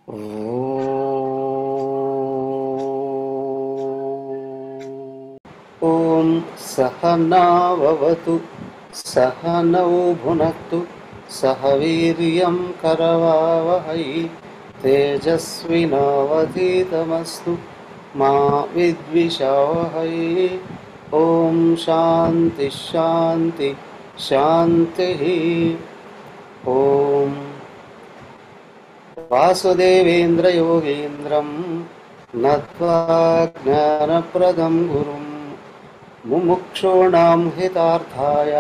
ॐ सहनाववतु सहनौ भुनक्तु सह वीर्यं करवावहै तेजस्विनावधीतमस्तु मा विद्विषावहै ॐ शान्ति शान्ति शान्तिः ॐ वासुदेवेन्द्रयोगीन्द्रं नत्वा ज्ञानप्रदं गुरुं मुमुक्षूणां हितार्थाय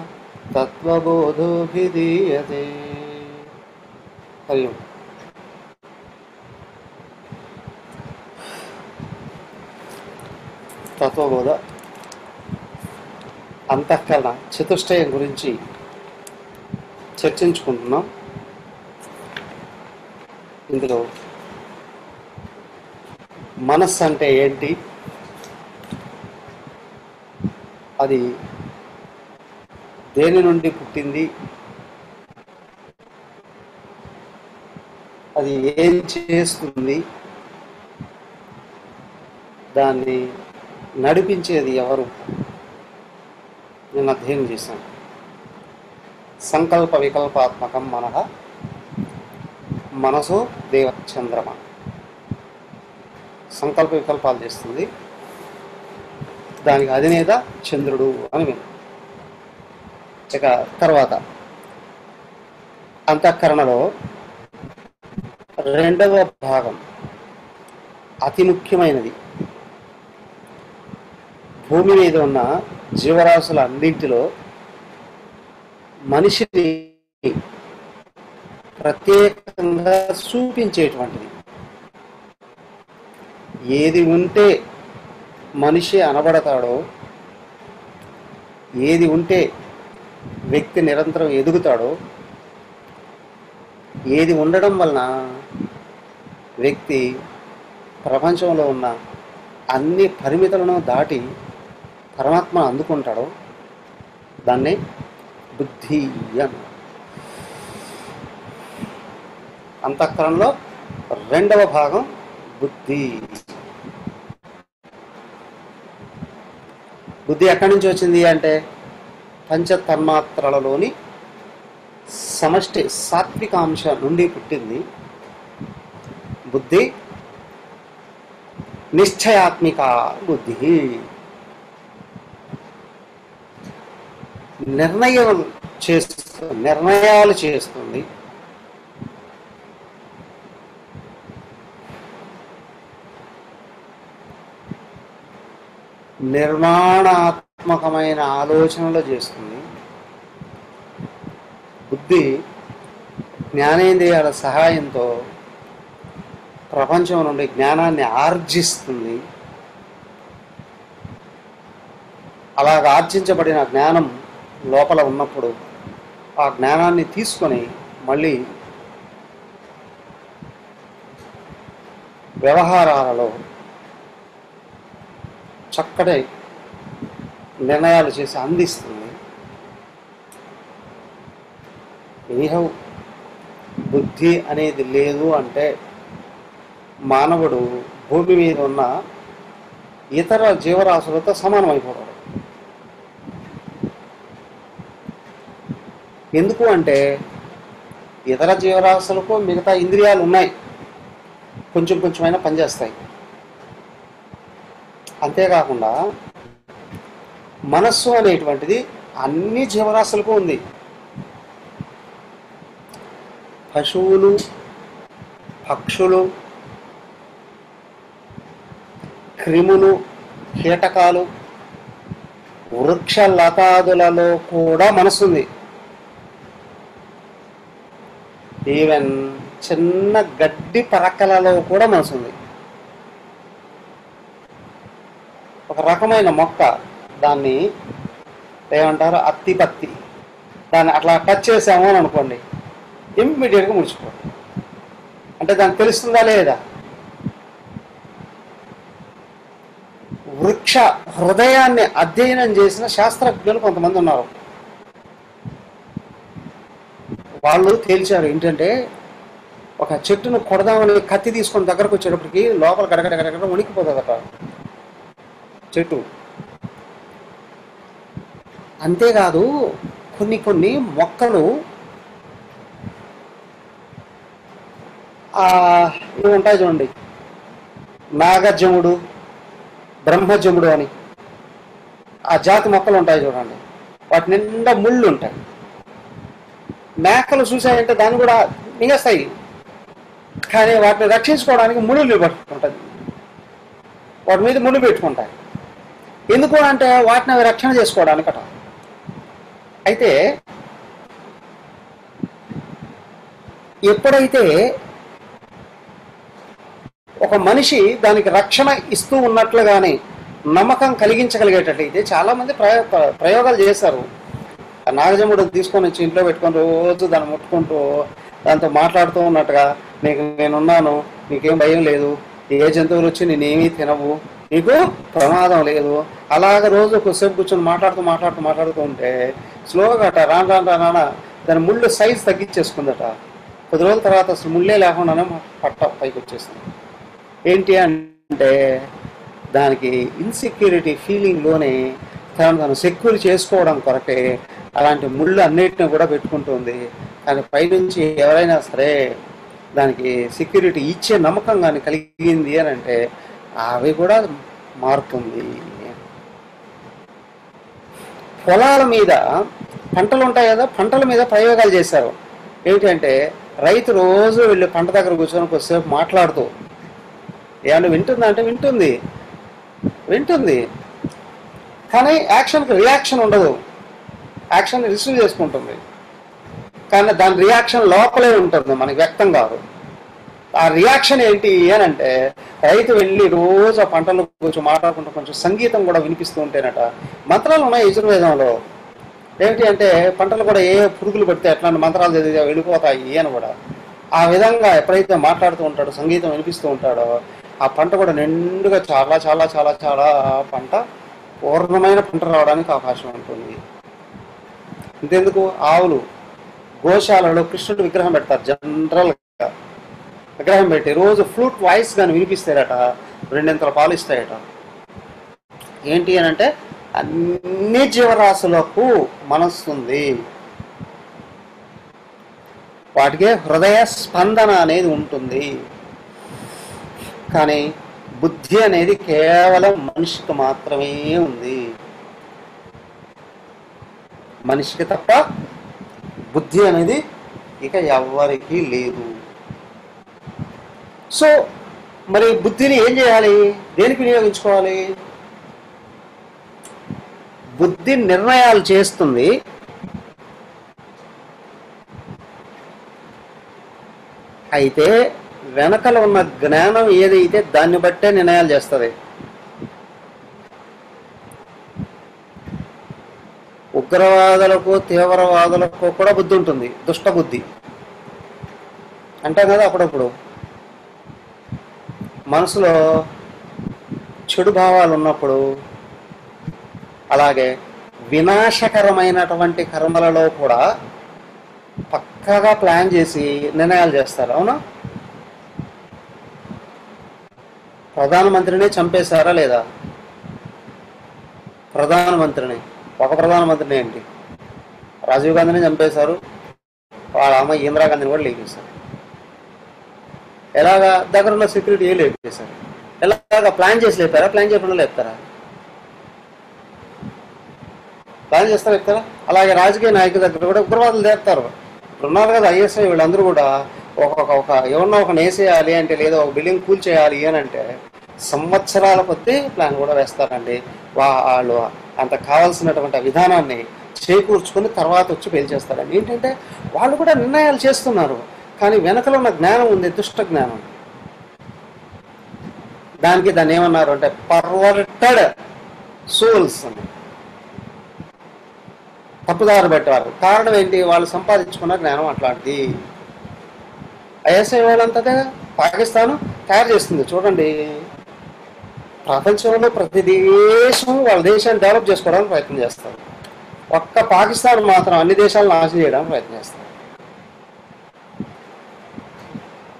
तत्त्वबोधोऽभिधीयते हरि ओम् తత్వబోధ అంతఃకరణ చతుష్టయం గురించి చర్చించుకుంటున్నాం ఇందులో మనస్సు అంటే ఏంటి అది దేని నుండి పుట్టింది అది ఏం చేస్తుంది దాన్ని నడిపించేది ఎవరు నేను అధ్యయనం చేశాను సంకల్ప వికల్పాత్మకం మనః మనసు దేవ చంద్రమ సంకల్ప వికల్పాలు చేస్తుంది దానికి అధినేత చంద్రుడు అని మేము ఇక తర్వాత అంతఃకరణలో రెండవ భాగం అతి ముఖ్యమైనది భూమి మీద ఉన్న జీవరాశుల అన్నింటిలో మనిషిని ప్రత్యేకంగా చూపించేటువంటిది ఏది ఉంటే మనిషి అనబడతాడో ఏది ఉంటే వ్యక్తి నిరంతరం ఎదుగుతాడో ఏది ఉండడం వలన వ్యక్తి ప్రపంచంలో ఉన్న అన్ని పరిమితులను దాటి పరమాత్మను అందుకుంటాడో దాన్ని బుద్ధి అన్నారు అంతఃకరణలో రెండవ భాగం బుద్ధి బుద్ధి ఎక్కడి నుంచి వచ్చింది అంటే పంచ తన్మాత్రలలోని సమష్టి సాత్వికాంశ నుండి పుట్టింది బుద్ధి నిశ్చయాత్మిక బుద్ధి నిర్ణయం చేస్తూ నిర్ణయాలు చేస్తుంది నిర్మాణాత్మకమైన ఆలోచనలు చేస్తుంది బుద్ధి జ్ఞానేంద్రియాల సహాయంతో ప్రపంచం నుండి జ్ఞానాన్ని ఆర్జిస్తుంది అలాగ ఆర్జించబడిన జ్ఞానం లోపల ఉన్నప్పుడు ఆ జ్ఞానాన్ని తీసుకొని మళ్ళీ వ్యవహారాలలో చక్కటి నిర్ణయాలు చేసి అందిస్తుంది ఎనీహౌ బుద్ధి అనేది లేదు అంటే మానవుడు భూమి మీద ఉన్న ఇతర జీవరాశులతో సమానమైపోతాడు ఎందుకు అంటే ఇతర జీవరాశులకు మిగతా ఇంద్రియాలు ఉన్నాయి కొంచెం కొంచెమైనా పనిచేస్తాయి అంతేకాకుండా మనస్సు అనేటువంటిది అన్ని జీవరాశులకు ఉంది పశువులు పక్షులు క్రిములు కీటకాలు వృక్ష లతాదులలో కూడా మనసుంది ఈవెన్ చిన్న గడ్డి పరకలలో కూడా మనసుంది ఒక రకమైన మొక్క దాన్ని ఏమంటారు అత్తి పత్తి దాన్ని అట్లా టచ్ చేసాము అని అనుకోండి ఇమ్మీడియట్గా ముడిచిపోతుంది అంటే దానికి తెలుస్తుందా లేదా వృక్ష హృదయాన్ని అధ్యయనం చేసిన శాస్త్రజ్ఞులు కొంతమంది ఉన్నారు వాళ్ళు తేల్చారు ఏంటంటే ఒక చెట్టును కొడదామని కత్తి తీసుకొని దగ్గరకు వచ్చేటప్పటికి లోపల గడగడ గడగడ ఉనికిపోతుందట చెట్టు అంతేకాదు కొన్ని కొన్ని మొక్కలు ఆ, ఇవి ఉంటాయి చూడండి నాగజముడు బ్రహ్మజముడు అని ఆ జాతి మొక్కలు ఉంటాయి చూడండి వాటి నిండా ముళ్ళు ఉంటాయి మేకలు చూసాయంటే దాన్ని కూడా మిగస్తాయి కానీ వాటిని రక్షించుకోవడానికి ముళ్ళు పట్టుకుంటుంది వాటి మీద ముళ్ళు పెట్టుకుంటాయి ఎందుకు అంటే వాటిని అవి రక్షణ చేసుకోవడానికట అయితే ఎప్పుడైతే ఒక మనిషి దానికి రక్షణ ఇస్తూ ఉన్నట్లుగానే నమ్మకం కలిగించగలిగేటట్లయితే చాలా మంది ప్రయో ప్ర- ప్రయోగాలు చేశారు ఆ నాగజముడు తీసుకొని వచ్చి ఇంట్లో పెట్టుకొని రోజు దాన్ని ముట్టుకుంటూ దాంతో మాట్లాడుతూ ఉన్నట్టుగా నీకు నేనున్నాను నీకేం భయం లేదు ఏ జంతువులు వచ్చి నేనేమీ తినవు నీకు ప్రమాదం లేదు అలాగ రోజు కొద్దిసేపు కూర్చొని మాట్లాడుతూ మాట్లాడుతూ మాట్లాడుతూ ఉంటే స్లోగా అట రాను రాను రాను రాను దాని ముళ్ళు సైజ్ తగ్గించేసుకుందట కొద్ది రోజుల తర్వాత అసలు ముళ్ళే లేకుండానే పట్ట పైకి వచ్చేసింది ఏంటి అంటే దానికి ఇన్సెక్యూరిటీ ఫీలింగ్లోనే తను తను సెక్యూర్ చేసుకోవడం కొరకే అలాంటి ముళ్ళు అన్నిటిని కూడా పెట్టుకుంటుంది కానీ పైనుంచి ఎవరైనా సరే దానికి సెక్యూరిటీ ఇచ్చే నమ్మకం కానీ కలిగింది అని అంటే అవి కూడా మారుతుంది పొలాల మీద పంటలు ఉంటాయి కదా పంటల మీద ప్రయోగాలు చేశారు ఏంటంటే రైతు రోజు వెళ్ళి పంట దగ్గర కూర్చొని కొద్దిసేపు మాట్లాడుతూ ఏమన్నా వింటుందా అంటే వింటుంది వింటుంది కానీ యాక్షన్కి రియాక్షన్ ఉండదు యాక్షన్ రిసీవ్ చేసుకుంటుంది కానీ దాని రియాక్షన్ లోపలే ఉంటుంది మనకి వ్యక్తం కాదు ఆ రియాక్షన్ ఏంటి అని అంటే రైతు వెళ్ళి రోజు ఆ పంటలు కొంచెం మాట్లాడుకుంటూ కొంచెం సంగీతం కూడా వినిపిస్తూ ఉంటేనట మంత్రాలు ఉన్నాయి యజుర్వేదంలో ఏమిటి అంటే పంటలు కూడా ఏ పురుగులు పడితే అట్లాంటి మంత్రాలు చదివితే వెళ్ళిపోతాయి అని కూడా ఆ విధంగా ఎప్పుడైతే మాట్లాడుతూ ఉంటాడో సంగీతం వినిపిస్తూ ఉంటాడో ఆ పంట కూడా నిండుగా చాలా చాలా చాలా చాలా పంట పూర్ణమైన పంట రావడానికి అవకాశం ఉంటుంది ఇంతెందుకు ఆవులు గోశాలలో కృష్ణుడి విగ్రహం పెడతారు జనరల్గా విగ్రహం పెట్టి రోజు ఫ్లూట్ వాయిస్ కానీ వినిపిస్తారట రెండింతల పాలు ఇస్తాయట ఏంటి అని అంటే అన్ని జీవరాశులకు మనస్సుంది వాటికే హృదయ స్పందన అనేది ఉంటుంది కానీ బుద్ధి అనేది కేవలం మనిషికి మాత్రమే ఉంది మనిషికి తప్ప బుద్ధి అనేది ఇక ఎవ్వరికీ లేదు సో మరి బుద్ధిని ఏం చేయాలి దేనికి వినియోగించుకోవాలి బుద్ధి నిర్ణయాలు చేస్తుంది అయితే వెనకల ఉన్న జ్ఞానం ఏదైతే దాన్ని బట్టే నిర్ణయాలు చేస్తుంది ఉగ్రవాదులకు తీవ్రవాదులకు కూడా బుద్ధి ఉంటుంది దుష్ట బుద్ధి అంటాం కదా అప్పుడప్పుడు మనసులో చెడు భావాలు ఉన్నప్పుడు అలాగే వినాశకరమైనటువంటి కర్మలలో కూడా పక్కాగా ప్లాన్ చేసి నిర్ణయాలు చేస్తారు అవునా ప్రధానమంత్రిని చంపేశారా లేదా ప్రధానమంత్రిని ఒక ప్రధానమంత్రిని ఏంటి రాజీవ్ గాంధీని చంపేశారు వాళ్ళ అమ్మ ఇందిరాగాంధీని కూడా లేపేశారు ఎలాగా దగ్గర ఉన్న సెక్యూరిటీ ఏ లేపేశారు ఎలాగా ప్లాన్ చేసి లేపారా ప్లాన్ చేయకుండా లేపుతారా ప్లాన్ చేస్తారు చెప్తారా అలాగే రాజకీయ నాయకుల దగ్గర కూడా ఉగ్రవాదులు చేస్తారు ఇప్పుడు ఉన్నారు కదా ఐఎస్ఐ వీళ్ళందరూ కూడా ఒక్కొక్క ఒక ఎవరన్నా ఒక వేసేయాలి అంటే లేదా ఒక బిల్డింగ్ కూల్ చేయాలి అని అంటే సంవత్సరాల కొద్దీ ప్లాన్ కూడా వేస్తారండి వా- వాళ్ళు అంత కావాల్సినటువంటి ఆ విధానాన్ని చేకూర్చుకొని తర్వాత వచ్చి పేల్చేస్తారండి ఏంటంటే వాళ్ళు కూడా నిర్ణయాలు చేస్తున్నారు కానీ వెనకలో ఉన్న జ్ఞానం ఉంది దుష్ట జ్ఞానం దానికి దాన్ని ఏమన్నారు అంటే పర్వర్టెడ్ సోల్స్ అని తప్పుదారి పెట్టారు కారణం ఏంటి వాళ్ళు సంపాదించుకున్న జ్ఞానం అట్లాంటిది ఐఎస్ఐ వాళ్ళంతగా పాకిస్తాన్ తయారు చేస్తుంది చూడండి ప్రపంచంలో ప్రతి దేశం వాళ్ళ దేశాన్ని డెవలప్ చేసుకోవడానికి ప్రయత్నం చేస్తారు ఒక్క పాకిస్తాన్ మాత్రం అన్ని దేశాలను నాశనం చేయడానికి ప్రయత్నం చేస్తారు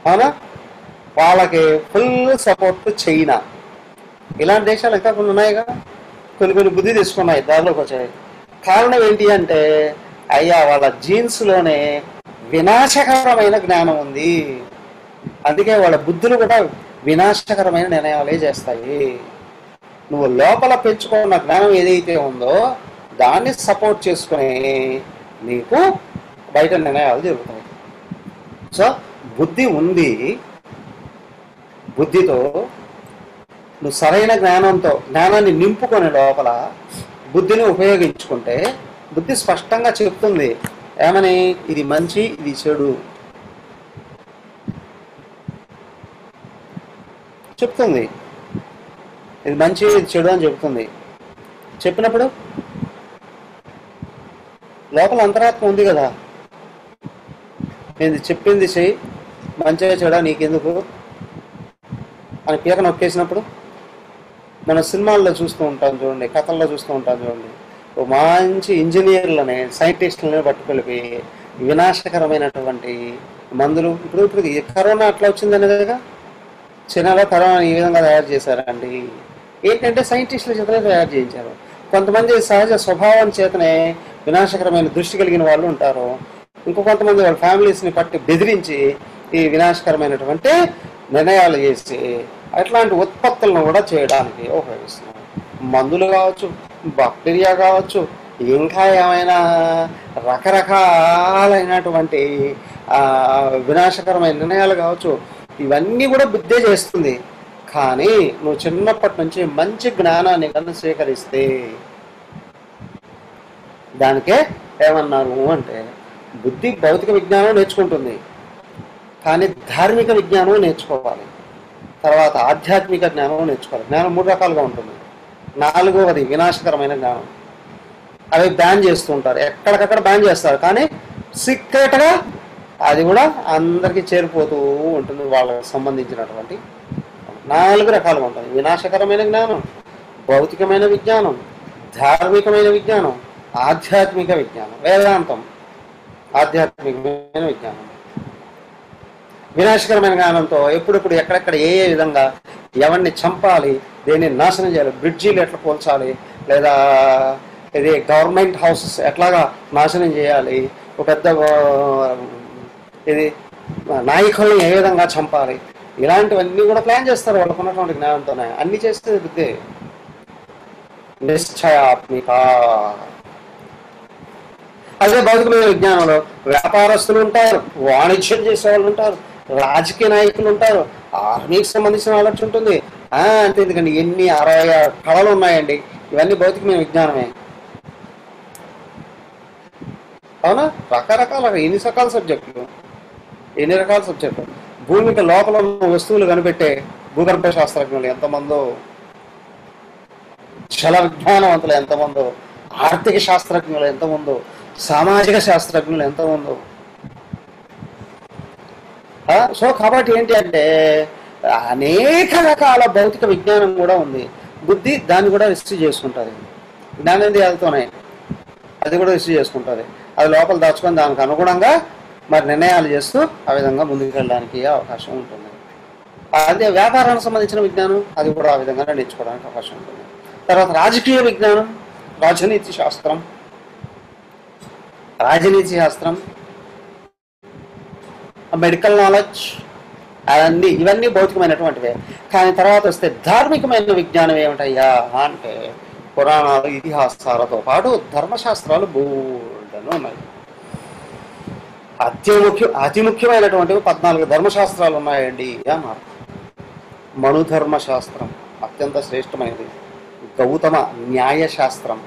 అవునా వాళ్ళకి ఫుల్ సపోర్ట్ చైనా ఇలాంటి దేశాలు ఇంకా కొన్ని ఉన్నాయిగా కొన్ని కొన్ని బుద్ధి తీసుకున్నాయి దారిలోకి వచ్చాయి కారణం ఏంటి అంటే అయ్యా వాళ్ళ జీన్స్లోనే వినాశకరమైన జ్ఞానం ఉంది అందుకే వాళ్ళ బుద్ధులు కూడా వినాశకరమైన నిర్ణయాలే చేస్తాయి నువ్వు లోపల పెంచుకున్న జ్ఞానం ఏదైతే ఉందో దాన్ని సపోర్ట్ చేసుకుని నీకు బయట నిర్ణయాలు జరుగుతాయి సో బుద్ధి ఉంది బుద్ధితో నువ్వు సరైన జ్ఞానంతో జ్ఞానాన్ని నింపుకొని లోపల బుద్ధిని ఉపయోగించుకుంటే బుద్ధి స్పష్టంగా చెప్తుంది ఏమని ఇది మంచి ఇది చెడు చెప్తుంది ఇది మంచి ఇది చెడు అని చెప్తుంది చెప్పినప్పుడు లోపల అంతరాత్మ ఉంది కదా నేను చెప్పింది చెయ్యి మంచిగా చెడా నీకెందుకు అని పీక నొక్కేసినప్పుడు మన సినిమాల్లో చూస్తూ ఉంటాం చూడండి కథల్లో చూస్తూ ఉంటాం చూడండి ఓ మంచి ఇంజనీర్లని సైంటిస్టులని పట్టుకెళ్ళి వినాశకరమైనటువంటి మందులు ఇప్పుడు ఇప్పుడు ఈ కరోనా అట్లా వచ్చిందని కదా చైనాలో కరోనా ఈ విధంగా తయారు చేశారండి ఏంటంటే సైంటిస్టుల చేతనే తయారు చేయించారు కొంతమంది సహజ స్వభావం చేతనే వినాశకరమైన దృష్టి కలిగిన వాళ్ళు ఉంటారు ఇంకో కొంతమంది వాళ్ళ ఫ్యామిలీస్ని పట్టి బెదిరించి ఈ వినాశకరమైనటువంటి నిర్ణయాలు చేసి అట్లాంటి ఉత్పత్తులను కూడా చేయడానికి ఉపయోగిస్తున్నారు మందులు కావచ్చు బాక్టీరియా కావచ్చు ఇంకా ఏమైనా రకరకాలైనటువంటి ఆ, వినాశకరమైన నిర్ణయాలు కావచ్చు ఇవన్నీ కూడా బుద్ధే చేస్తుంది కానీ నువ్వు చిన్నప్పటి నుంచి మంచి జ్ఞానాన్ని కన్నా స్వీకరిస్తే దానికే ఏమన్నారు అంటే బుద్ధి భౌతిక విజ్ఞానం నేర్చుకుంటుంది కానీ ధార్మిక విజ్ఞానం నేర్చుకోవాలి తర్వాత ఆధ్యాత్మిక జ్ఞానం నేర్చుకోవాలి జ్ఞానం మూడు రకాలుగా ఉంటుంది నాలుగవది వినాశకరమైన జ్ఞానం అవి బ్యాన్ చేస్తూ ఉంటారు ఎక్కడికక్కడ బ్యాన్ చేస్తారు కానీ సీక్రెట్గా అది కూడా అందరికీ చేరిపోతూ ఉంటుంది వాళ్ళకి సంబంధించినటువంటి నాలుగు రకాలుగా ఉంటుంది వినాశకరమైన జ్ఞానం భౌతికమైన విజ్ఞానం ధార్మికమైన విజ్ఞానం ఆధ్యాత్మిక విజ్ఞానం వేదాంతం ఆధ్యాత్మికమైన విజ్ఞానం వినాశకరమైన జ్ఞానంతో ఎప్పుడెప్పుడు ఎక్కడెక్కడ ఏ ఏ విధంగా ఎవరిని చంపాలి దేన్ని నాశనం చేయాలి బ్రిడ్జీలు ఎట్లా పోల్చాలి లేదా ఇది గవర్నమెంట్ హౌసెస్ ఎట్లాగా నాశనం చేయాలి ఒక పెద్ద ఆ, ఇది నాయకుల్ని ఏ విధంగా చంపాలి ఇలాంటివన్నీ కూడా ప్లాన్ చేస్తారు వాళ్ళకు ఉన్నటువంటి జ్ఞానంతోనే అన్ని చేస్తే బుద్ధి నిశ్చయాత్మిక అదే భౌతికమైన విజ్ఞానంలో వ్యాపారస్తులు ఉంటారు వాణిజ్యం చేసే వాళ్ళు ఉంటారు రాజకీయ నాయకులు ఉంటారు ఆర్మీకి సంబంధించిన నాలెడ్జ్ ఉంటుంది ఆ, అంతే ఎందుకండి ఎన్ని అరవై ఆరు కళలు ఉన్నాయండి ఇవన్నీ భౌతికమైన విజ్ఞానమే అవునా రకరకాల ఎన్ని రకాల సబ్జెక్టులు ఎన్ని రకాల సబ్జెక్టులు భూమికి లోపల ఉన్న వస్తువులు కనిపెట్టే భూగర్భ శాస్త్రజ్ఞులు ఎంతమందో జల విజ్ఞానవంతులు ఎంతమందో ఆర్థిక శాస్త్రజ్ఞులు ఎంతమందో సామాజిక శాస్త్రజ్ఞులు ఎంతమందో ఆ, సో కాబట్టి ఏంటి అంటే అనేక రకాల భౌతిక విజ్ఞానం కూడా ఉంది బుద్ధి దాన్ని కూడా రిసీవ్ చేసుకుంటుంది జ్ఞానేంద్రియాలతోనే అది కూడా రిసీవ్ చేసుకుంటుంది అది లోపల దాచుకొని దానికి అనుగుణంగా మరి నిర్ణయాలు చేస్తూ ఆ విధంగా ముందుకు వెళ్ళడానికి అవకాశం ఉంటుంది అదే వ్యాపారానికి సంబంధించిన విజ్ఞానం అది కూడా ఆ విధంగా నేర్చుకోవడానికి అవకాశం ఉంటుంది తర్వాత రాజకీయ విజ్ఞానం రాజనీతి శాస్త్రం రాజనీతి శాస్త్రం మెడికల్ నాలెడ్జ్ అవన్నీ ఇవన్నీ భౌతికమైనటువంటివే కానీ తర్వాత వస్తే ధార్మికమైన విజ్ఞానం ఏమిటయ్యా అంటే పురాణాలు ఇతిహాసాలతో పాటు ధర్మశాస్త్రాలు బోల్డను ఉన్నాయి అతి ముఖ్య అతి ముఖ్యమైనటువంటివి పద్నాలుగు ధర్మశాస్త్రాలు ఉన్నాయండి అన్నారు మనుధర్మ శాస్త్రం అత్యంత శ్రేష్టమైనది గౌతమ న్యాయశాస్త్రం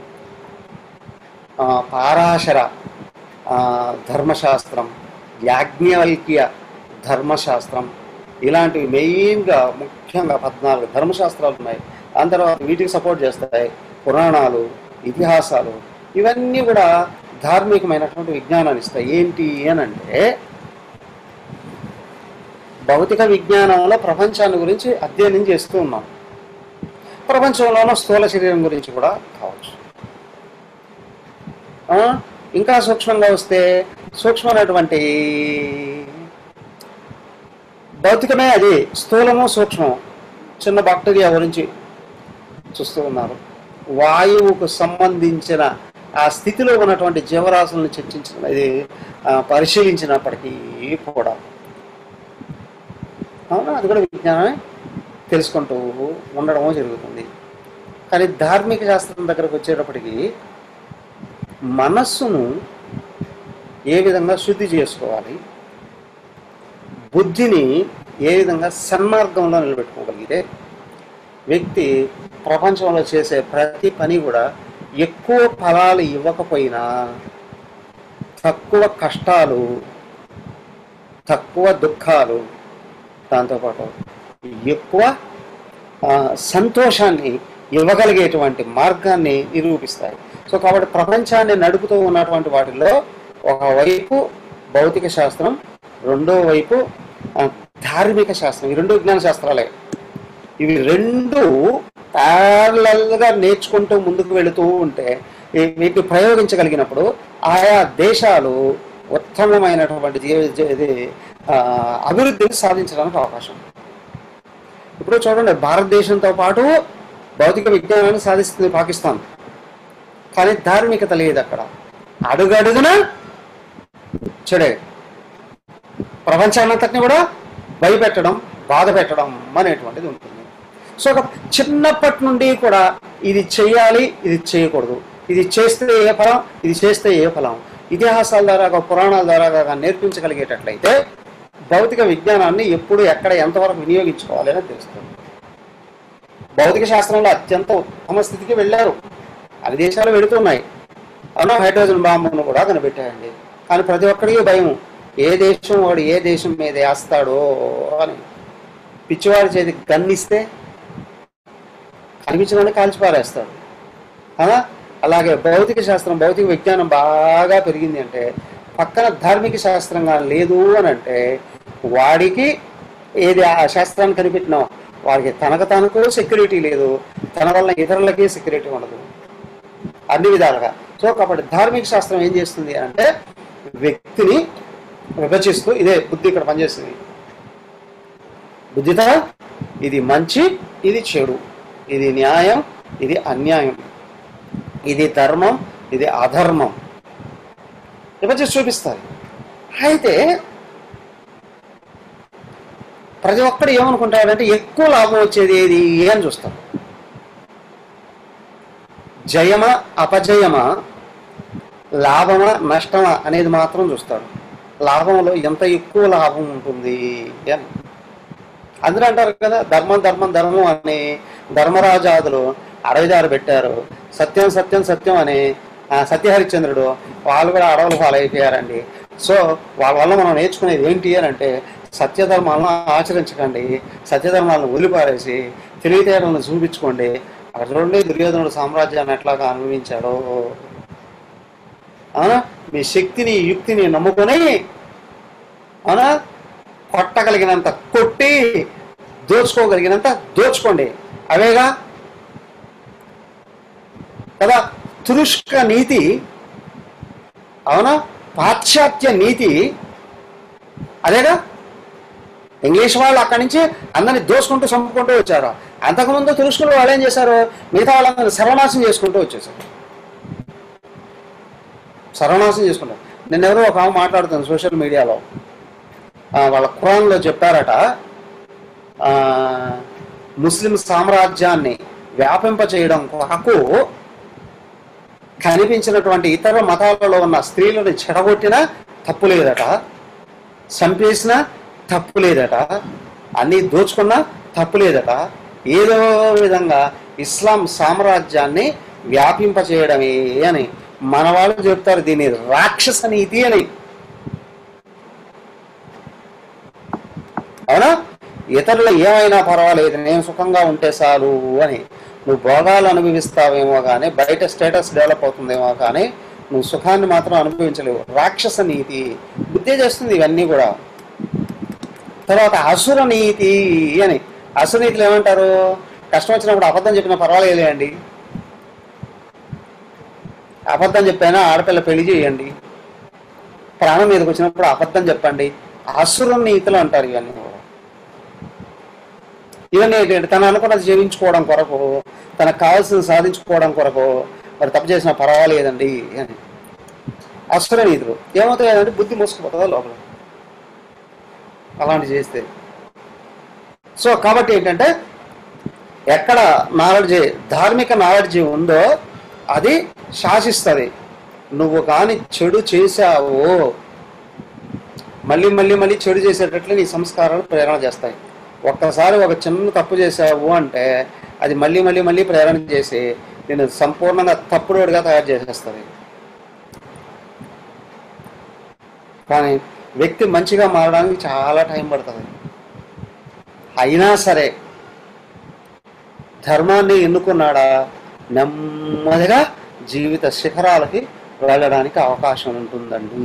ఆ, పారాశర ఆ, ధర్మశాస్త్రం యాజ్ఞవల్క్య ధర్మశాస్త్రం ఇలాంటివి మెయిన్గా ముఖ్యంగా పద్నాలుగు ధర్మశాస్త్రాలు ఉన్నాయి దాని తర్వాత వీటికి సపోర్ట్ చేస్తాయి పురాణాలు ఇతిహాసాలు ఇవన్నీ కూడా ధార్మికమైనటువంటి విజ్ఞానాన్ని ఇస్తాయి ఏంటి అని అంటే భౌతిక విజ్ఞానంలో ప్రపంచాన్ని గురించి అధ్యయనం చేస్తూ ఉన్నాం ప్రపంచంలోనూ స్థూల శరీరం గురించి కూడా కావచ్చు ఆ, ఇంకా సూక్ష్మంగా వస్తే సూక్ష్మమైనటువంటి భౌతికమే అది స్థూలము సూక్ష్మం చిన్న బాక్టీరియా గురించి చూస్తూ ఉన్నారు వాయువుకు సంబంధించిన ఆ స్థితిలో ఉన్నటువంటి జీవరాశులను చర్చించిన ఇది ఆ, పరిశీలించినప్పటికీ కూడా అవునా అది కూడా విజ్ఞానమే తెలుసుకుంటూ ఉండడము జరుగుతుంది కానీ ధార్మిక శాస్త్రం దగ్గరకు వచ్చేటప్పటికి మనస్సును ఏ విధంగా శుద్ధి చేసుకోవాలి బుద్ధిని ఏ విధంగా సన్మార్గంలో నిలబెట్టుకోగలిగితే వ్యక్తి ప్రపంచంలో చేసే ప్రతి పని కూడా ఎక్కువ ఫలాలు ఇవ్వకపోయినా తక్కువ కష్టాలు తక్కువ దుఃఖాలు దాంతోపాటు ఎక్కువ ఆ, సంతోషాన్ని ఇవ్వగలిగేటువంటి మార్గాన్ని నిరూపిస్తాయి సో కాబట్టి ప్రపంచాన్ని నడుపుతూ ఉన్నటువంటి వాటిలో ఒకవైపు భౌతిక శాస్త్రం రెండో వైపు ఆ, ధార్మిక శాస్త్రం ఈ రెండు విజ్ఞాన శాస్త్రాలే ఇవి రెండు ప్యారలల్గా నేర్చుకుంటూ ముందుకు వెళుతూ ఉంటే ఈ- వీటిని ప్రయోగించగలిగినప్పుడు ఆయా దేశాలు ఉత్తమమైనటువంటి జీవ- జీ- ఇది ఆ, అభివృద్ధిని సాధించడానికి అవకాశం ఉంది. ఇప్పుడు చూడండి భారతదేశంతో పాటు భౌతిక విజ్ఞానాన్ని సాధిస్తుంది పాకిస్తాన్ కానీ ధార్మికత లేదు అక్కడ అడుగడుగున చెడే ప్రపంచాన్నంతటిని కూడా భయపెట్టడం బాధ పెట్టడం అనేటువంటిది ఉంటుంది సో ఒక చిన్నప్పటి నుండి కూడా ఇది చేయాలి ఇది చేయకూడదు ఇది చేస్తే ఏ ఫలం ఇది చేస్తే ఏ ఫలం ఇతిహాసాల ద్వారా పురాణాల ద్వారా నేర్పించగలిగేటట్లయితే భౌతిక విజ్ఞానాన్ని ఎప్పుడు ఎక్కడ ఎంతవరకు వినియోగించుకోవాలి అని తెలుస్తుంది భౌతిక శాస్త్రంలో అత్యంత ఉత్తమ స్థితికి వెళ్ళారు అన్ని దేశాలు వెళుతున్నాయి అవునా హైడ్రోజన్ బాంబును కూడా కనిపెట్టాయండి కానీ ప్రతి ఒక్కడికి భయం ఏ దేశం వాడు ఏ దేశం మీద వేస్తాడో అని పిచ్చివాడి చేతి గన్నిస్తే కనిపించకుండా కాల్చి పారేస్తాడు కదా అలాగే భౌతిక శాస్త్రం భౌతిక విజ్ఞానం బాగా పెరిగింది అంటే పక్కన ధార్మిక శాస్త్రంగా లేదు అని అంటే వాడికి ఏది ఆ శాస్త్రాన్ని కనిపెట్టినా వాడికి తనకు తనకు సెక్యూరిటీ లేదు తన వల్ల ఇతరులకి సెక్యూరిటీ ఉండదు అన్ని విధాలుగా సో కాబట్టి ధార్మిక శాస్త్రం ఏం చేస్తుంది అంటే వ్యక్తిని విభజిస్తూ ఇదే బుద్ధి ఇక్కడ పనిచేస్తుంది బుద్ధితో ఇది మంచి ఇది చెడు ఇది న్యాయం ఇది అన్యాయం ఇది ధర్మం ఇది అధర్మం విభజించి చూపిస్తారు అయితే ప్రతి ఒక్కడు ఏమనుకుంటాడంటే ఎక్కువ లాభం వచ్చేది ఏది అని చూస్తాడు జయమా అపజయమా లాభమా నష్టమా అనేది మాత్రం చూస్తాడు లాభంలో ఎంత ఎక్కువ లాభం ఉంటుంది అని అందరూ అంటారు కదా ధర్మం ధర్మం ధర్మం అని ధర్మరాజాదులు అడవిదారు పెట్టారు సత్యం సత్యం సత్యం అని ఆ, సత్యహరిశ్చంద్రుడు వాళ్ళు కూడా అడవులు పాలైపోయారండి సో వాళ్ళ వల్ల మనం నేర్చుకునేది ఏంటి అని అంటే సత్యధర్మాలను ఆచరించకండి సత్యధర్మాలను వదిలిపారేసి తెలివితేటలను చూపించుకోండి అక్కడ చూడండి దుర్యోధనుడు సామ్రాజ్యాన్ని ఎట్లాగా అనుభవించాడో అవునా మీ శక్తిని యుక్తిని నమ్ముకొని అవునా కొట్టగలిగినంత కొట్టి దోచుకోగలిగినంత దోచుకోండి అవేగా కదా తురుష్క నీతి అవునా పాశ్చాత్య నీతి అదేగా ఇంగ్లీష్ వాళ్ళు అక్కడి నుంచి అందరిని దోసుకుంటూ చంపుకుంటూ వచ్చారు అంతకుముందు తురుష్కులు వాళ్ళు ఏం చేశారు మిగతా వాళ్ళందరినీ సర్వనాశం చేసుకుంటూ వచ్చేసారు సర్వనాశం చేసుకుంటారు నిన్న ఎవరో ఒక ఆమె మాట్లాడుతుంది సోషల్ మీడియాలో ఆ, వాళ్ళ ఖురాన్లో చెప్పారట ఆ, ముస్లిం సామ్రాజ్యాన్ని వ్యాపింప చేయడం కొరకు కనిపించినటువంటి ఇతర మతాలలో ఉన్న స్త్రీలను చెడగొట్టినా తప్పు లేదట చంపేసినా తప్పు లేదట అన్నీ దోచుకున్నా తప్పు లేదట ఏదో విధంగా ఇస్లాం సామ్రాజ్యాన్ని వ్యాపింప చేయడమే అని మన వాళ్ళు చెప్తారు దీన్ని రాక్షస నీతి అని అవునా ఇతరులు ఏమైనా పర్వాలేదు నేను సుఖంగా ఉంటే చాలు అని నువ్వు భోగాలు అనుభవిస్తావేమో కానీ బయట స్టేటస్ డెవలప్ అవుతుందేమో కానీ నువ్వు సుఖాన్ని మాత్రం అనుభవించలేవు రాక్షస నీతి బుద్ధి చేస్తుంది ఇవన్నీ కూడా తర్వాత అసుర నీతి అని అసుర నీతిలో ఏమంటారు కష్టం వచ్చినప్పుడు అబద్ధం చెప్పినా పర్వాలేదులే అండి అబద్ధం చెప్పైనా ఆడపిల్ల పెళ్లి చేయండి ప్రాణం మీదకి వచ్చినప్పుడు అబద్ధం చెప్పండి అసుర నీతులు అంటారు ఇవన్నీ కూడా ఇవన్నీ ఏంటంటే తను అనుకున్నది జీవించుకోవడం కొరకు తనకు కావాల్సింది సాధించుకోవడం కొరకు మరి తప్పు చేసినా పర్వాలేదండి అని అసుర నీతులు ఏమవుతాయంటే బుద్ధి మూసుకుపోతుందా లోపల అలాంటి చేస్తే సో కాబట్టి ఏంటంటే ఎక్కడ నాలెడ్జ్ ధార్మిక నాలెడ్జ్ ఉందో అది శాసిస్తుంది నువ్వు కానీ చెడు చేశావు మళ్ళీ మళ్ళీ మళ్ళీ చెడు చేసేటట్లు నీ సంస్కారాలు ప్రేరణ చేస్తాయి ఒక్కసారి ఒక చిన్న తప్పు చేసావు అంటే అది మళ్ళీ మళ్ళీ మళ్ళీ ప్రేరణ చేసి నేను సంపూర్ణంగా తప్పుడుగా తయారు చేసేస్తుంది కానీ వ్యక్తి మంచిగా మారడానికి చాలా టైం పడుతుంది అయినా సరే ధర్మాన్ని ఎన్నుకున్నాడా నెమ్మదిగా జీవిత శిఖరాలకి వెళ్ళడానికి అవకాశం ఉంటుందండి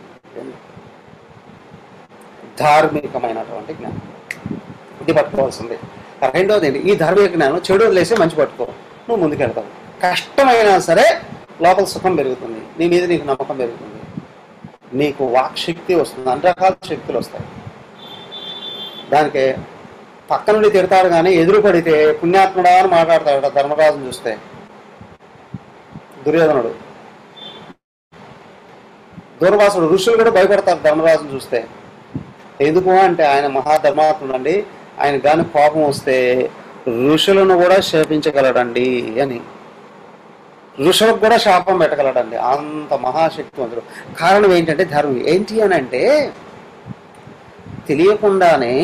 ధార్మికమైనటువంటి జ్ఞానం ఇది పట్టుకోవాల్సింది రెండవది ఏంటి ఈ ధార్మిక జ్ఞానం చెడు వదిలేసి మంచి పట్టుకో నువ్వు ముందుకెళ్తావు కష్టమైనా సరే లోపల సుఖం పెరుగుతుంది నీ మీద నీకు నమ్మకం పెరుగుతుంది నీకు వాక్ శక్తి వస్తుంది అన్ని రకాల శక్తులు వస్తాయి దానికి పక్క నుండి తిడతాడు కానీ ఎదురు పడితే పుణ్యాత్ముడా అని మాట్లాడతాడు ధర్మరాజును చూస్తే దుర్యోధనుడు దూర్వాసుడు ఋషులు కూడా భయపడతారు ధర్మరాజును చూస్తే ఎందుకు అంటే ఆయన మహాధర్మాత్ముడు అండి ఆయన గాని కోపం వస్తే ఋషులను కూడా శాపించగలడండి అని ఋషులకు కూడా శాపం పెట్టగలడండి అంత మహాశక్తివంతుడు కారణం ఏంటంటే ధర్మం ఏంటి అని అంటే తెలియకుండానే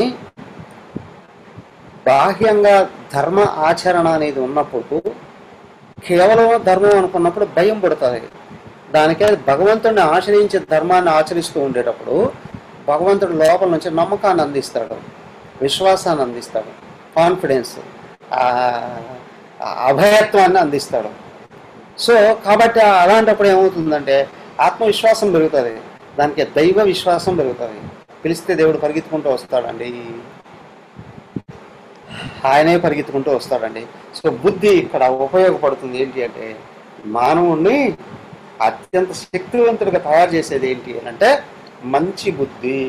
బాహ్యంగా ధర్మ ఆచరణ అనేది ఉన్నప్పుడు కేవలం ధర్మం అనుకున్నప్పుడు భయం పుడుతుంది దానికే భగవంతుడిని ఆశ్రయించే ధర్మాన్ని ఆచరిస్తూ ఉండేటప్పుడు భగవంతుడు లోపల నుంచి నమ్మకాన్ని అందిస్తాడు విశ్వాసాన్ని అందిస్తాడు కాన్ఫిడెన్స్ అభయత్వాన్ని అందిస్తాడు సో కాబట్టి అలాంటప్పుడు ఏమవుతుందంటే ఆత్మవిశ్వాసం పెరుగుతుంది దానికి దైవ విశ్వాసం పెరుగుతుంది పిలిస్తే దేవుడు పరిగెత్తుకుంటూ వస్తాడండి ఆయనే పరిగెత్తుకుంటూ వస్తాడండి సో బుద్ధి ఇక్కడ ఉపయోగపడుతుంది ఏంటి అంటే మానవుణ్ణి అత్యంత శక్తివంతుడిగా తయారు చేసేది ఏంటి అని అంటే మంచి బుద్ధి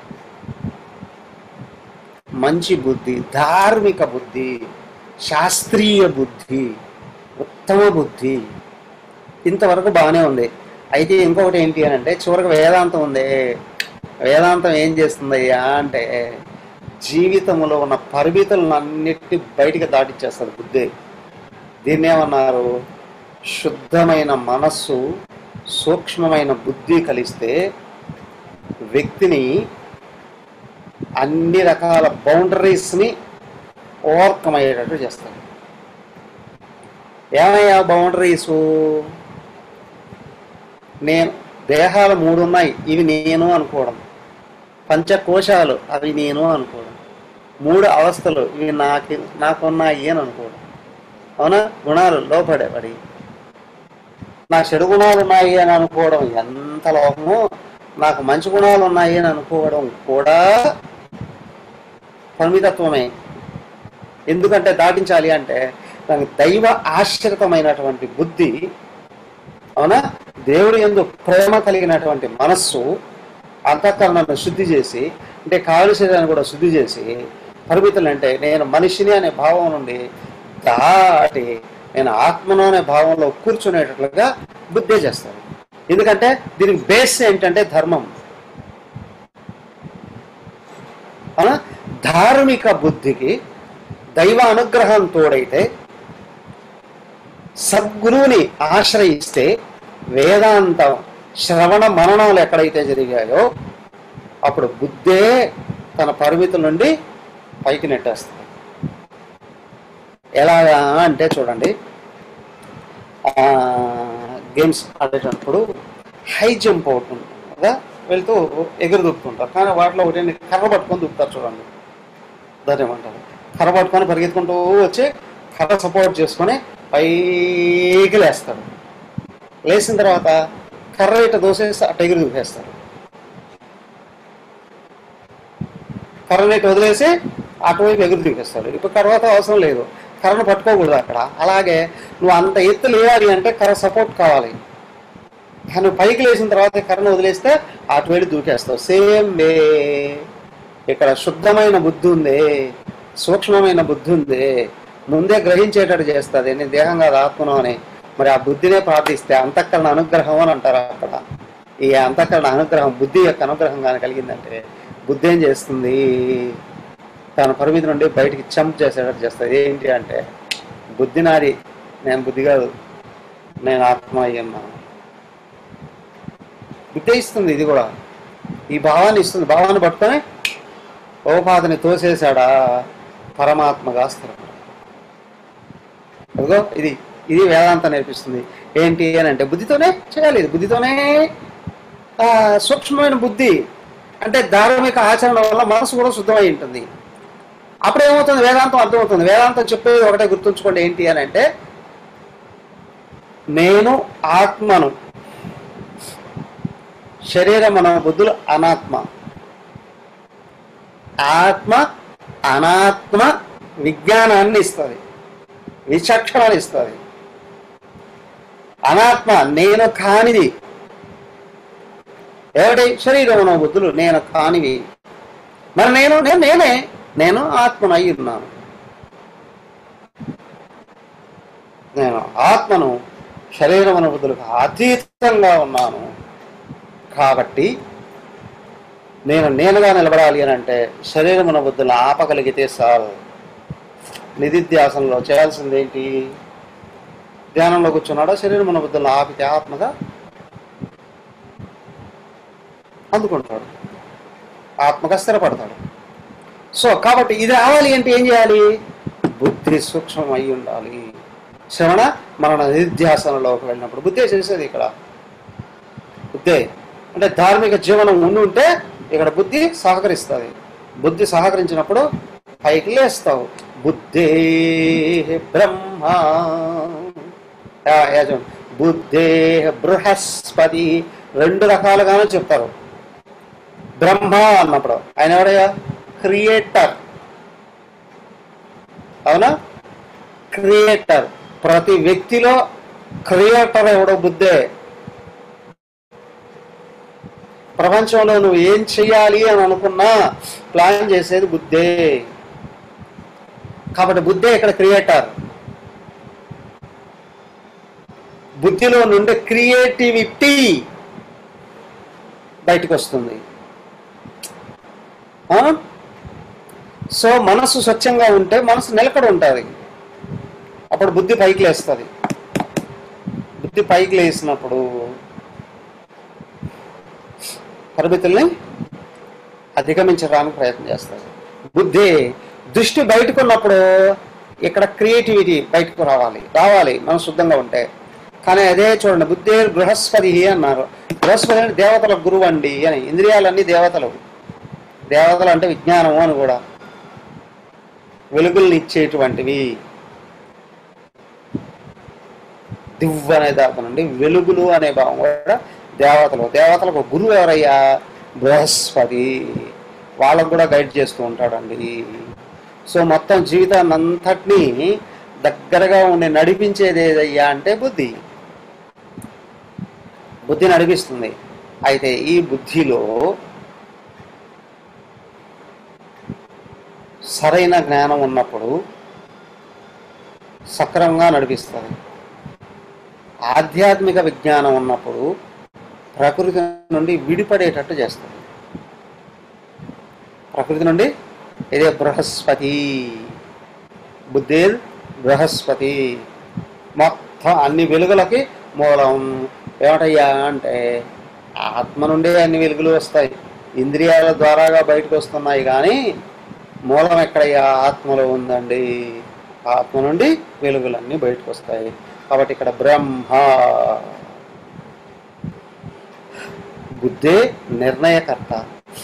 మంచి బుద్ధి ధార్మిక బుద్ధి శాస్త్రీయ బుద్ధి ఉత్తమ బుద్ధి ఇంతవరకు బాగానే ఉంది అయితే ఇంకొకటి ఏంటి అని అంటే చివరికి వేదాంతం ఉంది వేదాంతం ఏం చేస్తుందయ్యా అంటే జీవితంలో ఉన్న పరిమితులను అన్నిటిని బయటికి దాటిచ్చేస్తుంది బుద్ధి దీన్ని ఏమన్నారు శుద్ధమైన మనస్సు సూక్ష్మమైన బుద్ధి కలిస్తే వ్యక్తిని అన్ని రకాల బౌండరీస్ని ఓవర్కమ్ అయ్యేటట్టు చేస్తాడు ఏమయ్యా బౌండరీసు నేను దేహాలు మూడు ఉన్నాయి ఇవి నేను అనుకోవడం పంచకోశాలు అవి నేను అనుకోవడం మూడు అవస్థలు ఇవి నాకు నాకున్నాయి అని అనుకోవడం అవునా గుణాలు లోపడేవాడి నా చెడు గుణాలు ఉన్నాయి అని అనుకోవడం ఎంత లోపమో నాకు మంచి గుణాలు ఉన్నాయి అని అనుకోవడం కూడా పరిమితత్వమే ఎందుకంటే దాటించాలి అంటే దానికి దైవ ఆశ్రితమైనటువంటి బుద్ధి అవునా దేవుడి ఎందు ప్రేమ కలిగినటువంటి మనస్సు అంతఃకరణను శుద్ధి చేసి అంటే కావలసేదాన్ని కూడా శుద్ధి చేసి పరిమితులు అంటే నేను మనిషిని అనే భావం నుండి దాటి నేను ఆత్మను అనే భావంలో కూర్చునేటట్లుగా బుద్ధి చేస్తాను ఎందుకంటే దీనికి బేస్ ఏంటంటే ధర్మం అవునా ధార్మిక బుద్ధికి దైవ అనుగ్రహం తోడైతే సద్గురువుని ఆశ్రయిస్తే వేదాంతం శ్రవణ మననాలు ఎక్కడైతే జరిగాయో అప్పుడు బుద్ధే తన పరిమితుల నుండి పైకి నెట్టేస్తుంది ఎలాగా అంటే చూడండి ఆ, గేమ్స్ ఆడేటప్పుడు హై జంప్ అవుతుంది కదా వెళ్తూ ఎగురు దూపుతుంటారు కానీ వాటిలో ఒకటి కర్ర పట్టుకొని దూపుతారు చూడండి దాన్ని ఏమంటారు కర్ర పట్టుకొని పరిగెత్తుకుంటూ వచ్చి కర్ర సపోర్ట్ చేసుకొని పైకి లేస్తాడు లేచిన తర్వాత కర్ర ఇట దోసేసి అటు ఎగురు దూపేస్తాడు కర్రని ఇటు వదిలేసి అటువైపు ఎగురు దూకేస్తాడు ఇప్పుడు తర్వాత అవసరం లేదు కర్రను పట్టుకోకూడదు అక్కడ అలాగే నువ్వు అంత ఎత్తు లేవాలి అంటే కర్ర సపోర్ట్ కావాలి కానీ నువ్వు పైకి లేచిన తర్వాత కర్రను వదిలేస్తే అటు వెళ్ళి దూకేస్తావు సేమ్ వే ఇక్కడ శుద్ధమైన బుద్ధి ఉంది సూక్ష్మమైన బుద్ధి ఉంది ముందే గ్రహించేటట్టు చేస్తుంది నేను దేహం కాదు ఆత్మను అని మరి ఆ బుద్ధినే ప్రార్థిస్తే అంతఃకరణ అనుగ్రహం అని అంటారు అక్కడ ఈ అంతఃకరణ అనుగ్రహం బుద్ధి యొక్క అనుగ్రహం కానీ కలిగిందంటే బుద్ధి ఏం చేస్తుంది తన పరిమితి నుండి బయటికి చంప్ చేసేటట్టు చేస్తుంది ఏంటి అంటే బుద్ధి నాది నేను బుద్ధి కాదు నేను ఆత్మ అయ్యున్నాను బుద్ధి ఇస్తుంది ఇది కూడా ఈ భావాన్ని ఇస్తుంది భావాన్ని పట్టుకొని ఓపాధిని తోసేశాడా పరమాత్మగా స్థిరపడ అదిగో ఇది ఇది వేదాంతం నేర్పిస్తుంది ఏంటి అని అంటే బుద్ధితోనే చేయాలి ఇది బుద్ధితోనే ఆ, సూక్ష్మమైన బుద్ధి అంటే ధార్మిక ఆచరణ వల్ల మనసు కూడా శుద్ధమై ఉంటుంది అప్పుడు ఏమవుతుంది వేదాంతం అర్థమవుతుంది వేదాంతం చెప్పేది ఒకటే గుర్తుంచుకోండి ఏంటి అని అంటే నేను ఆత్మను శరీరం మన బుద్ధులు అనాత్మ ఆత్మ అనాత్మ విజ్ఞానాన్ని ఇస్తుంది విచక్షణని ఇస్తుంది అనాత్మ నేను కానిది ఏమిటి శరీరం మన బుద్ధులు నేను కానివి మరి నేను నేను నేనే నేను ఆత్మను అయి ఉన్నాను నేను ఆత్మను శరీరమున బుద్ధులకు అతీతంగా ఉన్నాను కాబట్టి నేను నేనుగా నిలబడాలి అని అంటే శరీరమున బుద్ధులను ఆపగలిగితే సార్ నిధిధ్యాసనలో చేయాల్సింది ఏంటి ధ్యానంలో కూర్చున్నాడా శరీరమున బుద్ధులను ఆపితే ఆత్మగా అందుకుంటాడు ఆత్మగా స్థిరపడతాడు సో కాబట్టి ఇది రావాలి అంటే ఏం చేయాలి బుద్ధి సూక్ష్మం అయి ఉండాలి శ్రవణ మన నిధ్యాసనలోకి వెళ్ళినప్పుడు బుద్ధి చేసేది ఇక్కడ బుద్ధే అంటే ధార్మిక జీవనం ఉండి ఉంటే ఇక్కడ బుద్ధి సహకరిస్తుంది బుద్ధి సహకరించినప్పుడు పైకి లేస్తావు బుద్ధే బ్రహ్మ ఆ, యజం. బుద్ధే బృహస్పతి రెండు రకాలుగానే చెప్తారు బ్రహ్మ అన్నప్పుడు ఆయన ఎవడయ్యా క్రియేటర్ అవునా క్రియేటర్ ప్రతి వ్యక్తిలో క్రియేటర్ ఎవడో బుద్ధే ప్రపంచంలో నువ్వు ఏం చెయ్యాలి అని అనుకున్నా ప్లాన్ చేసేది బుద్ధే కాబట్టి బుద్ధే ఇక్కడ క్రియేటర్ బుద్ధిలో నుండి క్రియేటివిటీ బయటకు వస్తుంది ఆ? సో మనసు స్వచ్ఛంగా ఉంటే మనసు నిలకడ ఉంటుంది అప్పుడు బుద్ధి పైకి లేస్తుంది బుద్ధి పైకి లేసినప్పుడు పరిమితుల్ని అధిగమించడానికి ప్రయత్నం చేస్తుంది బుద్ధి దృష్టి బయటకు ఉన్నప్పుడు ఇక్కడ క్రియేటివిటీ బయటకు రావాలి రావాలి మనం శుద్ధంగా ఉంటే కానీ అదే చూడండి బుద్ధి బృహస్పతి అన్నారు బృహస్పతి అంటే దేవతల గురువు అండి అని ఇంద్రియాలన్నీ దేవతలు దేవతలు అంటే విజ్ఞానము అని కూడా వెలుగుల్ని ఇచ్చేటువంటివి దివ్వు అనే దాకా నుండి వెలుగులు అనే భావం కూడా దేవతలు దేవతలకు గురువు ఎవరయ్యా బృహస్పతి వాళ్ళకు కూడా గైడ్ చేస్తూ ఉంటాడండి సో మొత్తం జీవితాన్ని అంతటినీ దగ్గరగా ఉండి నడిపించేది ఏదయ్యా అంటే బుద్ధి బుద్ధి నడిపిస్తుంది అయితే ఈ బుద్ధిలో సరైన జ్ఞానం ఉన్నప్పుడు సక్రమంగా నడిపిస్తుంది ఆధ్యాత్మిక విజ్ఞానం ఉన్నప్పుడు ప్రకృతి నుండి విడిపడేటట్టు చేస్తుంది ప్రకృతి నుండి ఇదే బృహస్పతి బుద్ధి బృహస్పతి మొత్తం అన్ని వెలుగులకి మూలం ఏమిటయ్యా అంటే ఆత్మ నుండే అన్ని వెలుగులు వస్తాయి ఇంద్రియాల ద్వారాగా బయటకు వస్తున్నాయి కానీ మూలం ఎక్కడయ్యా ఆత్మలో ఉందండి ఆత్మ నుండి వెలుగులన్నీ బయటకు వస్తాయి కాబట్టి ఇక్కడ బ్రహ్మ బుద్ధే నిర్ణయకర్త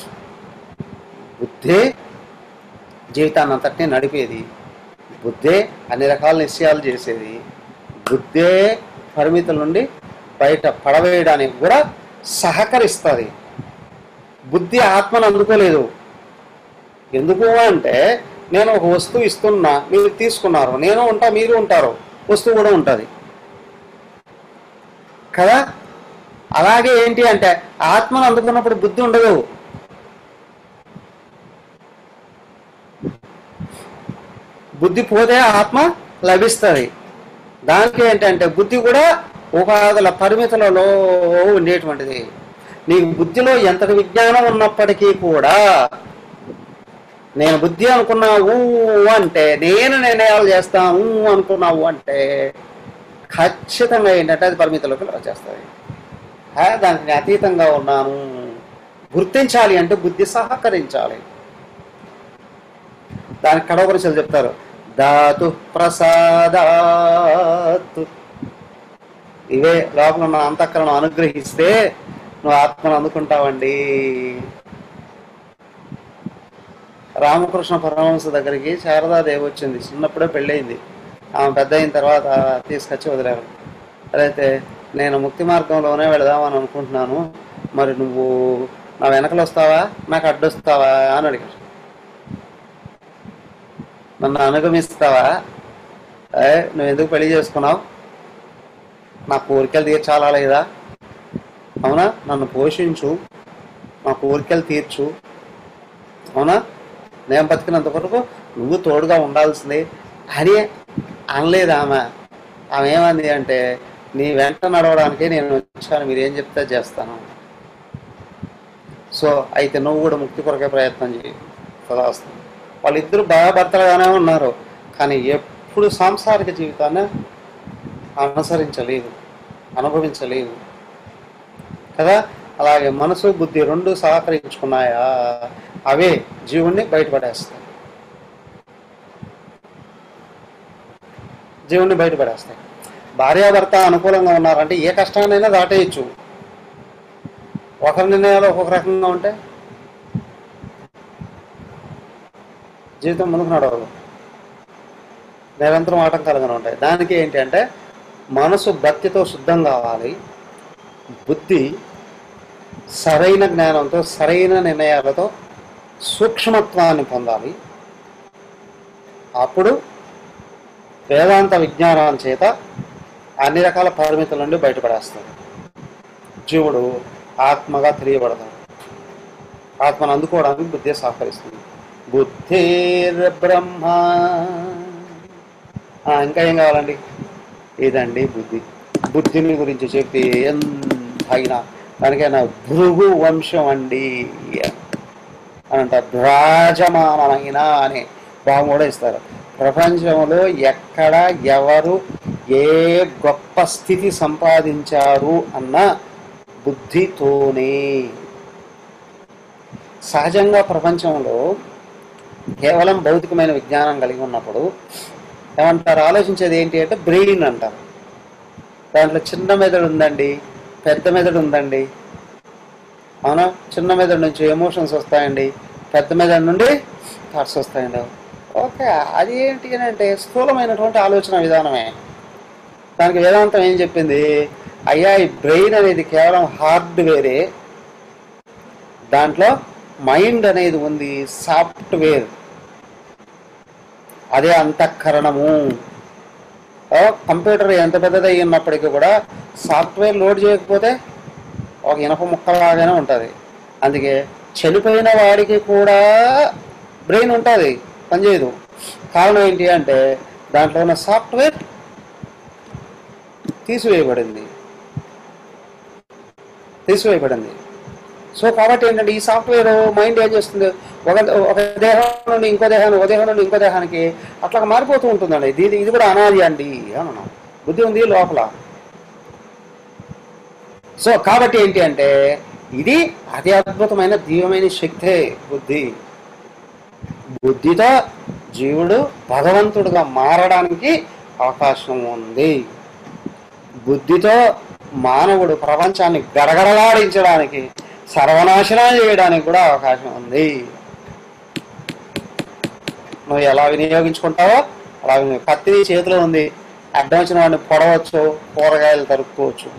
బుద్ధే జీవితాన్ని అంతటినీ నడిపేది బుద్ధే అన్ని రకాల నిశ్చయాలు చేసేది బుద్ధే పరిమితుల నుండి బయట పడవేయడానికి కూడా సహకరిస్తుంది బుద్ధి ఆత్మను అందుకోలేదు ఎందుకు అంటే నేను ఒక వస్తువు ఇస్తున్నా మీరు తీసుకున్నారు నేను ఉంటా మీరు ఉంటారు వస్తువు కూడా ఉంటుంది కదా అలాగే ఏంటి అంటే ఆత్మను అందుకున్నప్పుడు బుద్ధి ఉండదు బుద్ధి పోతే ఆత్మ లభిస్తుంది దానికి ఏంటంటే బుద్ధి కూడా ఉపాధుల పరిమితులలో ఉండేటువంటిది నీకు బుద్ధిలో ఎంతటి విజ్ఞానం ఉన్నప్పటికీ కూడా నేను బుద్ధి అనుకున్నావు అంటే నేను నిర్ణయాలు చేస్తాను అనుకున్నావు అంటే ఖచ్చితంగా ఏంటంటే అది పరిమితులకు వచ్చేస్తుంది ఆ, దానికి నేను అతీతంగా ఉన్నాను గుర్తించాలి అంటే బుద్ధి సహకరించాలి దానికి కడవరిసలు చెప్తారు ధాతు ప్రసాదాత్ ఇవే లోపల ఉన్న అంతఃకరణం అనుగ్రహిస్తే నువ్వు ఆత్మను అందుకుంటావండి రామకృష్ణ పరమహంస దగ్గరికి శారదాదేవి వచ్చింది చిన్నప్పుడే పెళ్ళయింది ఆమె పెద్ద అయిన తర్వాత తీసుకొచ్చి వదిలేరు అయితే నేను ముక్తి మార్గంలోనే వెళదామని అనుకుంటున్నాను మరి నువ్వు నా వెనకలు వస్తావా నాకు అడ్డొస్తావా అని అడిగారు నన్ను అనుగమిస్తావా ఏ నువ్వు ఎందుకు పెళ్లి చేసుకున్నావు నా కోరికలు తీర్చాలా లేదా అవునా నన్ను పోషించు నా కోరికలు తీర్చు అవునా నేను బతికినంత వరకు నువ్వు తోడుగా ఉండాల్సింది అని అనలేదు ఆమె ఆమె ఏమంది అంటే నీ వెంట నడవడానికి నేను వచ్చాను మీరు ఏం చెప్తే చేస్తాను సో అయితే నువ్వు కూడా ముక్తి కొరకే ప్రయత్నం చేయి సదాస్తుంది వాళ్ళిద్దరు బాగా భర్తలుగానే ఉన్నారు కానీ ఎప్పుడు సాంసారిక జీవితాన్ని అనుసరించలేదు అనుభవించలేదు కదా అలాగే మనసు బుద్ధి రెండు సహకరించుకున్నాయా అవే జీవుణ్ణి బయటపడేస్తాయి జీవుణ్ణి బయటపడేస్తాయి భార్యాభర్త అనుకూలంగా ఉన్నారంటే ఏ కష్టాన్నైనా దాటేయచ్చు ఒకరి నిర్ణయాలు ఒక్కొక్క రకంగా ఉంటే జీవితం ముందుకు నడవదు నిరంతరం ఆటంకాలుగానే ఉంటాయి దానికి ఏంటి అంటే మనసు భక్తితో శుద్ధం కావాలి బుద్ధి సరైన జ్ఞానంతో సరైన నిర్ణయాలతో సూక్ష్మత్వాన్ని పొందాలి అప్పుడు వేదాంత విజ్ఞానం చేత అన్ని రకాల పరిమితుల నుండి బయటపడేస్తాడు జీవుడు ఆత్మగా తెలియబడతాడు ఆత్మను అందుకోవడానికి బుద్ధి సహకరిస్తుంది బుద్ధిర్ బ్రహ్మ ఆ, ఇంకా ఏం కావాలండి ఇదండి బుద్ధి బుద్ధిని గురించి చెప్పి ఎంతైనా దానికైనా భృగు వంశం అండి అని అంటారు భ్రాజమానమైన అనే భావం కూడా ఇస్తారు ప్రపంచంలో ఎక్కడ ఎవరు ఏ గొప్ప స్థితి సంపాదించారు అన్న బుద్ధితోనే సహజంగా ప్రపంచంలో కేవలం భౌతికమైన విజ్ఞానం కలిగి ఉన్నప్పుడు ఏమంటారు ఆలోచించేది ఏంటి అంటే బ్రెయిన్ అంటారు దాంట్లో చిన్న మెదడు ఉందండి పెద్ద మెదడు ఉందండి అవునా చిన్న మెదడు నుంచి ఎమోషన్స్ వస్తాయండి పెద్ద మెదడు నుండి థాట్స్ వస్తాయండి ఓకే అది ఏంటి అని అంటే స్థూలమైనటువంటి ఆలోచన విధానమే దానికి వేదాంతం ఏం చెప్పింది అయ్యా ఈ బ్రెయిన్ అనేది కేవలం హార్డ్వేరే దాంట్లో మైండ్ అనేది ఉంది సాఫ్ట్వేర్ అదే అంతఃకరణము ఓ, కంప్యూటర్ ఎంత పెద్దది ఉన్నప్పటికీ కూడా సాఫ్ట్వేర్ లోడ్ చేయకపోతే ఒక ఇనప ముక్కలాగానే ఉంటుంది అందుకే చనిపోయిన వాడికి కూడా బ్రెయిన్ ఉంటుంది పనిచేయదు కారణం ఏంటి అంటే దాంట్లో ఉన్న సాఫ్ట్వేర్ తీసివేయబడింది తీసివేయబడింది సో కాబట్టి ఏంటంటే ఈ సాఫ్ట్వేర్ మైండ్ ఏం చేస్తుంది ఒక ఒక దేహం నుండి ఇంకో దేహానికి ఒక దేహం నుండి ఇంకో దేహానికి అట్లా మారిపోతూ ఉంటుందండి ఇది ఇది కూడా అనాది అండి అన్నాం బుద్ధి ఉంది లోపల సో కాబట్టి ఏంటి అంటే ఇది అతి అద్భుతమైన దివ్యమైన శక్తే బుద్ధి బుద్ధితో జీవుడు భగవంతుడుగా మారడానికి అవకాశం ఉంది బుద్ధితో మానవుడు ప్రపంచాన్ని గడగడలాడించడానికి సర్వనాశనం చేయడానికి కూడా అవకాశం ఉంది నువ్వు ఎలా వినియోగించుకుంటావో అలా వినియోగ కత్తి నీ చేతిలో ఉంది అడ్డం వచ్చిన వాడిని పొడవచ్చు కూరగాయలు తరుక్కోవచ్చు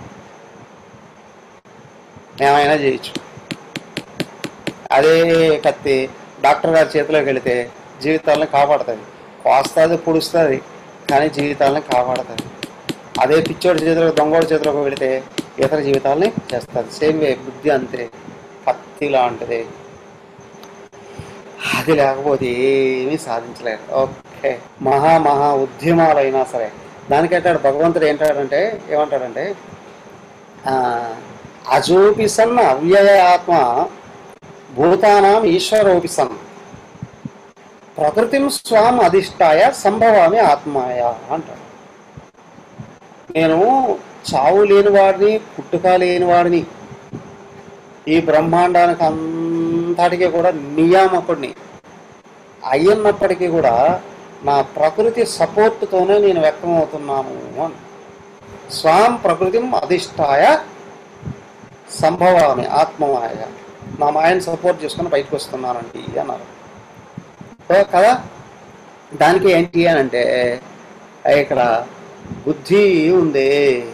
ఏమైనా చేయొచ్చు అదే కత్తి డాక్టర్ గారి చేతిలోకి వెళితే జీవితాలను కాపాడుతుంది కోస్తుంది పొడుస్తుంది కానీ జీవితాలను కాపాడుతుంది అదే పిచ్చోడి చేతిలో దొంగోడి చేతిలోకి వెళితే ఇతర జీవితాలని చేస్తుంది సేమ్ వే బుద్ధి అంతే కత్తి లాంటిది అది లేకపోతే ఏమీ సాధించలేరు ఓకే ఓకే మహా మహా ఉద్యమాలైనా సరే దానికంటాడు భగవంతుడు ఏంటాడంటే ఏమంటాడంటే ఆ, అజోపి సన్న అవ్యయ ఆత్మ భూతానాం ఈశ్వరోపి సన్ ప్రకృతిం స్వాం అధిష్టాయ సంభవామి ఆత్మాయ అంటాడు నేను చావు లేని వాడిని పుట్టుక లేని వాడిని ఈ బ్రహ్మాండానికి అంతటికీ కూడా నియామకుడిని అయ్యున్నప్పటికీ కూడా నా ప్రకృతి సపోర్ట్తోనే నేను వ్యక్తమవుతున్నాను అని స్వాం ప్రకృతిం అధిష్టాయ సంభవామి ఆత్మమాయ నా మాయను సపోర్ట్ చేసుకుని బయటకు వస్తున్నానండి అన్నారు సో కదా దానికి ఏంటి అని అంటే ఇక్కడ బుద్ధి ఉంది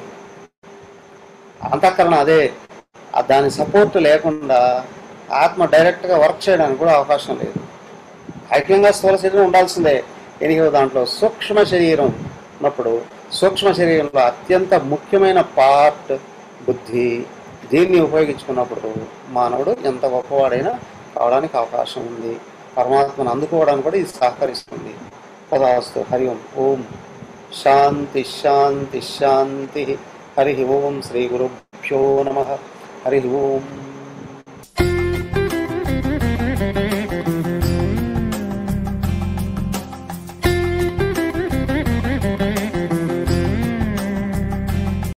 అంతఃకరణ అదే ఆ దాని సపోర్ట్ లేకుండా ఆత్మ డైరెక్ట్గా వర్క్ చేయడానికి కూడా అవకాశం లేదు ఐక్యంగా స్థూల శరీరం ఉండాల్సిందే ఎనిమిదవ దాంట్లో సూక్ష్మ శరీరం ఉన్నప్పుడు సూక్ష్మ శరీరంలో అత్యంత ముఖ్యమైన పార్ట్ బుద్ధి దీన్ని ఉపయోగించుకున్నప్పుడు మానవుడు ఎంత గొప్పవాడైనా కావడానికి అవకాశం ఉంది పరమాత్మను అందుకోవడానికి కూడా ఇది సహకరిస్తుంది తదాస్తు హరి ఓం ఓం శాంతి శాంతి శాంతి హరి ఓం శ్రీ గురుభ్యో నమ హరి ఓం